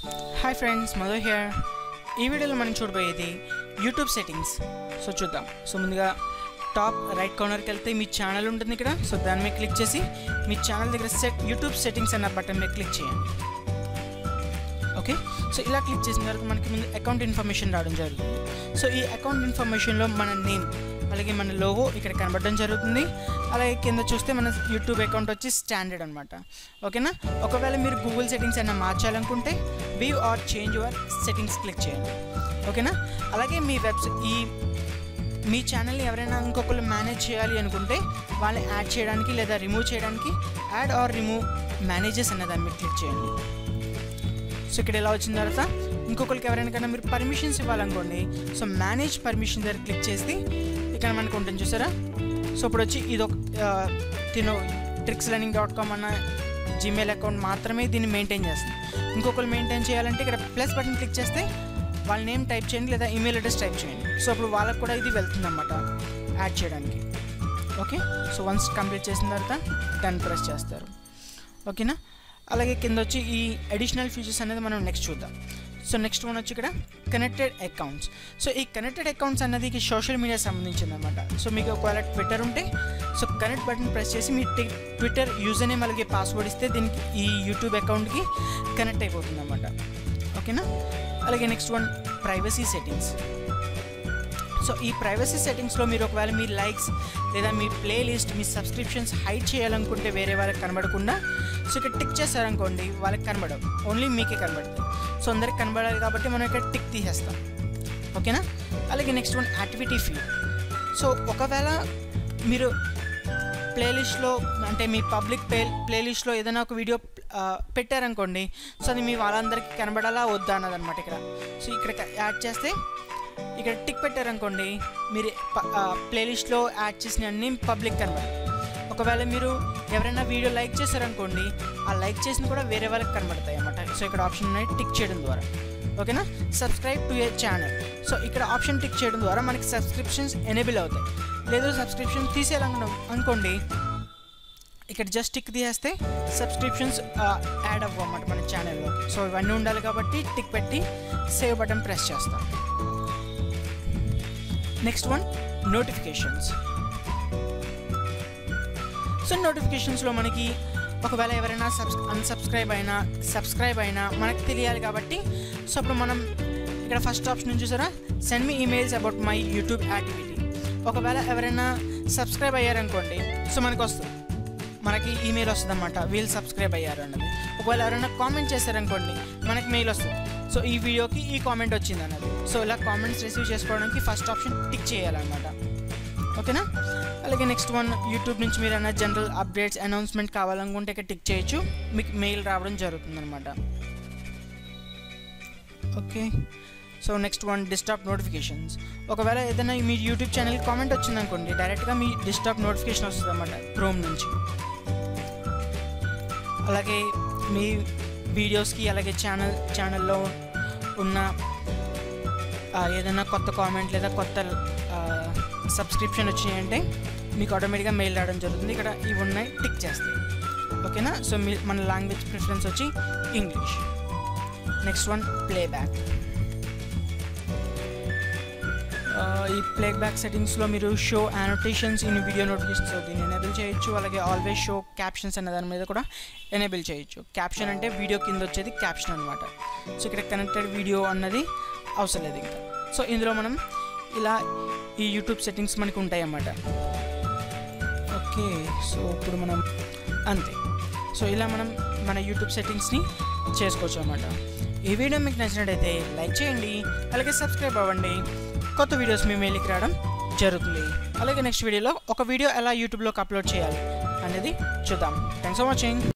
hi friends Madhu here ఈ వీడియోలో మనం చూడబోయేది యూట్యూబ్ సెట్టింగ్స్ సో చూద్దాం సో ముందుగా టాప్ రైట్ కార్నర్కి వెళ్తే మీ ఛానల్ ఉంటుంది ఇక్కడ సో దాని మీద క్లిక్ చేసి మీ ఛానల్ దగ్గర సెట్ యూట్యూబ్ సెట్టింగ్స్ అన్న బటన్ మీద క్లిక్ చేయండి ఓకే సో ఇలా క్లిక్ చేసిన తర్వాత మనకి ముందు అకౌంట్ ఇన్ఫర్మేషన్ రావడం జరుగుతుంది సో ఈ అకౌంట్ ఇన్ఫర్మేషన్లో మన నేమ్ అలాగే మన లోగో ఇక్కడ కనబడడం జరుగుతుంది అలాగే కింద చూస్తే మన యూట్యూబ్ అకౌంట్ వచ్చి స్టాండర్డ్ అనమాట ఓకేనా ఒకవేళ మీరు గూగుల్ సెట్టింగ్స్ అయినా మార్చాలనుకుంటే view or change your settings click చేయండి ఓకేనా అలాగే మీ వెబ్స్ ఈ మీ ఛానల్ని ఎవరైనా ఇంకొకరు మేనేజ్ చేయాలి అనుకుంటే వాళ్ళని యాడ్ చేయడానికి లేదా రిమూవ్ చేయడానికి యాడ్ ఆర్ రిమూవ్ మేనేజెస్ అనే దాన్ని మీరు క్లిక్ చేయండి సో ఇక్కడ ఎలా వచ్చిన తర్వాత ఇంకొకరికి ఎవరైనా మీరు పర్మిషన్స్ ఇవ్వాలనుకోండి సో మేనేజ్ పర్మిషన్ దగ్గర క్లిక్ చేసి ఇక్కడ మనకు ఉంటుంది చూసారా సో ఇప్పుడు వచ్చి ఇది ఒక తిను ట్రిక్స్ లర్నింగ్ డాట్ కామ్ అన్న జీమెయిల్ అకౌంట్ మాత్రమే దీన్ని మెయింటైన్ చేస్తుంది ఇంకొకరు మెయింటైన్ చేయాలంటే ఇక్కడ ప్లస్ బటన్ క్లిక్ చేస్తే వాళ్ళ నేమ్ టైప్ చేయండి లేదా ఈమెయిల్ అడ్రస్ టైప్ చేయండి సో అప్పుడు వాళ్ళకు కూడా ఇది వెళ్తుంది అనమాట యాడ్ చేయడానికి ఓకే సో వన్స్ కంప్లీట్ చేసిన తర్వాత డన్ ప్రెస్ చేస్తారు ఓకేనా అలాగే కింద వచ్చి ఈ అడిషనల్ ఫీచర్స్ అనేది మనం నెక్స్ట్ చూద్దాం సో నెక్స్ట్ వన్ వచ్చి ఇక్కడ కనెక్టెడ్ అకౌంట్స్ సో ఈ కనెక్టెడ్ అకౌంట్స్ అనేది సోషల్ మీడియా సంబంధించింది అనమాట సో మీకు ఒకవేళ ట్విట్టర్ ఉంటే సో కనెక్ట్ బటన్ ప్రెస్ చేసి మీ ట్విట్టర్ యూజర్ నేమ్ అలాగే పాస్వర్డ్ ఇస్తే దీనికి ఈ యూట్యూబ్ అకౌంట్కి కనెక్ట్ అయిపోతుంది అనమాట ఓకేనా అలాగే next one privacy settings so ఈ ప్రైవసీ సెట్టింగ్స్లో మీరు ఒకవేళ మీ లైక్స్ లేదా మీ ప్లేలిస్ట్ మీ సబ్స్క్రిప్షన్స్ హైడ్ చేయాలనుకుంటే వేరే వాళ్ళకి కనబడకుండా సో ఇక్కడ టిక్ చేశారనుకోండి వాళ్ళకి కనబడవు ఓన్లీ మీకే కనబడుతుంది సో అందరికి కనబడాలి కాబట్టి మనం ఇక్కడ టిక్ తీసేస్తాం ఓకేనా అలాగే next one activity feed so ఒకవేళ మీరు ప్లేలిస్ట్లో అంటే మీ పబ్లిక్ ప్లే ప్లేలిస్ట్లో ఏదైనా ఒక వీడియో పెట్టారనుకోండి సో అది మీ వాళ్ళందరికీ కనబడాలా వద్దా అన్నదన్నమాట ఇక్కడ సో ఇక్కడ యాడ్ చేస్తే ఇక్కడ టిక్ పెట్టారనుకోండి మీరు ప్లేలిస్ట్లో యాడ్ చేసిన అన్ని పబ్లిక్ కనబడదు ఒకవేళ మీరు ఎవరైనా వీడియో లైక్ చేశారనుకోండి ఆ లైక్ చేసిన కూడా వేరే వాళ్ళకి కనబడతాయి అన్నమాట సో ఇక్కడ ఆప్షన్ ఉన్నాయి టిక్ చేయడం ద్వారా ఓకేనా subscribe to a channel so ఇక్కడ ఆప్షన్ టిక్ చేయడం ద్వారా మనకి సబ్స్క్రిప్షన్స్ ఎనేబుల్ అవుతాయి లేదు సబ్స్క్రిప్షన్ తీసేయాలను అనుకోండి ఇక్కడ జస్ట్ టిక్ తీసేస్తే సబ్స్క్రిప్షన్స్ యాడ్ అవ్వ అన్నమాట మన ఛానల్లో సో ఇవన్నీ ఉండాలి కాబట్టి టిక్ పెట్టి సేవ్ బటన్ ప్రెస్ చేస్తాం నెక్స్ట్ వన్ నోటిఫికేషన్స్ సో నోటిఫికేషన్స్లో మనకి ఒకవేళ ఎవరైనా సబ్స్ అన్సబ్స్క్రైబ్ అయినా సబ్స్క్రైబ్ అయినా మనకు తెలియాలి కాబట్టి సో అప్పుడు మనం ఇక్కడ ఫస్ట్ ఆప్షన్ చూసారా send me emails about my YouTube activity ఒకవేళ ఎవరైనా సబ్స్క్రైబ్ అయ్యారనుకోండి సో మనకు వస్తుంది మనకి ఈమెయిల్ వస్తుంది అనమాట వీళ్ళు సబ్స్క్రైబ్ అయ్యారు అన్నది ఒకవేళ ఎవరైనా కామెంట్ చేశారనుకోండి మనకి మెయిల్ వస్తుంది సో ఈ వీడియోకి ఈ కామెంట్ వచ్చింది అన్నది సో ఇలా కామెంట్స్ రిసీవ్ చేసుకోవడానికి ఫస్ట్ ఆప్షన్ టిక్ చేయాలన్నమాట ఓకేనా అలాగే నెక్స్ట్ వన్ యూట్యూబ్ నుంచి మీరు ఏమైనా జనరల్ అప్డేట్స్ అనౌన్స్మెంట్ కావాలనుకుంటే ఇక్కడ టిక్ చేయొచ్చు మీకు మెయిల్ రావడం జరుగుతుంది అనమాట okay so next one desktop notifications ఒకవేళ ఏదైనా మీ యూట్యూబ్ ఛానల్కి కామెంట్ వచ్చిందనుకోండి డైరెక్ట్గా మీ డిస్టాప్ నోటిఫికేషన్ వస్తుంది అనమాట క్రోమ్ నుంచి అలాగే మీ వీడియోస్కి అలాగే ఛానల్ ఛానల్లో ఉన్న ఏదైనా కొత్త కామెంట్ లేదా కొత్త సబ్స్క్రిప్షన్ వచ్చినాయంటే మీకు ఆటోమేటిక్గా మెయిల్ రావడం జరుగుతుంది ఇక్కడ ఇవి ఉన్నాయి టిక్ చేస్తాయి ఓకేనా సో మీ మన లాంగ్వేజ్ ప్రిఫరెన్స్ వచ్చి ఇంగ్లీష్ నెక్స్ట్ వన్ ప్లేబ్యాక్ ఈ ప్లే బ్యాక్ సెట్టింగ్స్లో మీరు show annotations in video notifications దీన్ని ఎనేబుల్ చేయొచ్చు అలాగే ఆల్వేస్ షో క్యాప్షన్స్ అనే దాని మీద కూడా ఎనేబుల్ చేయొచ్చు క్యాప్షన్ అంటే వీడియో కింద వచ్చేది క్యాప్షన్ అనమాట సో ఇక్కడ కనెక్టెడ్ వీడియో అన్నది అవసరం లేదు ఇంకా సో ఇందులో మనం ఇలా ఈ యూట్యూబ్ సెట్టింగ్స్ మనకు ఉంటాయి అన్నమాట ఓకే సో ఇప్పుడు మనం అంతే సో ఇలా మనం మన యూట్యూబ్ సెట్టింగ్స్ని చేసుకోవచ్చు అనమాట ఈ వీడియో మీకు నచ్చినట్టయితే లైక్ చేయండి అలాగే సబ్స్క్రైబ్ అవ్వండి కొత్త వీడియోస్ మీ మెయిల్కి రావడం జరుగుతుంది అలాగే నెక్స్ట్ వీడియోలో ఒక వీడియో ఎలా యూట్యూబ్లోకి అప్లోడ్ చేయాలి అనేది చూద్దాం థ్యాంక్స్ ఫర్ వాచింగ్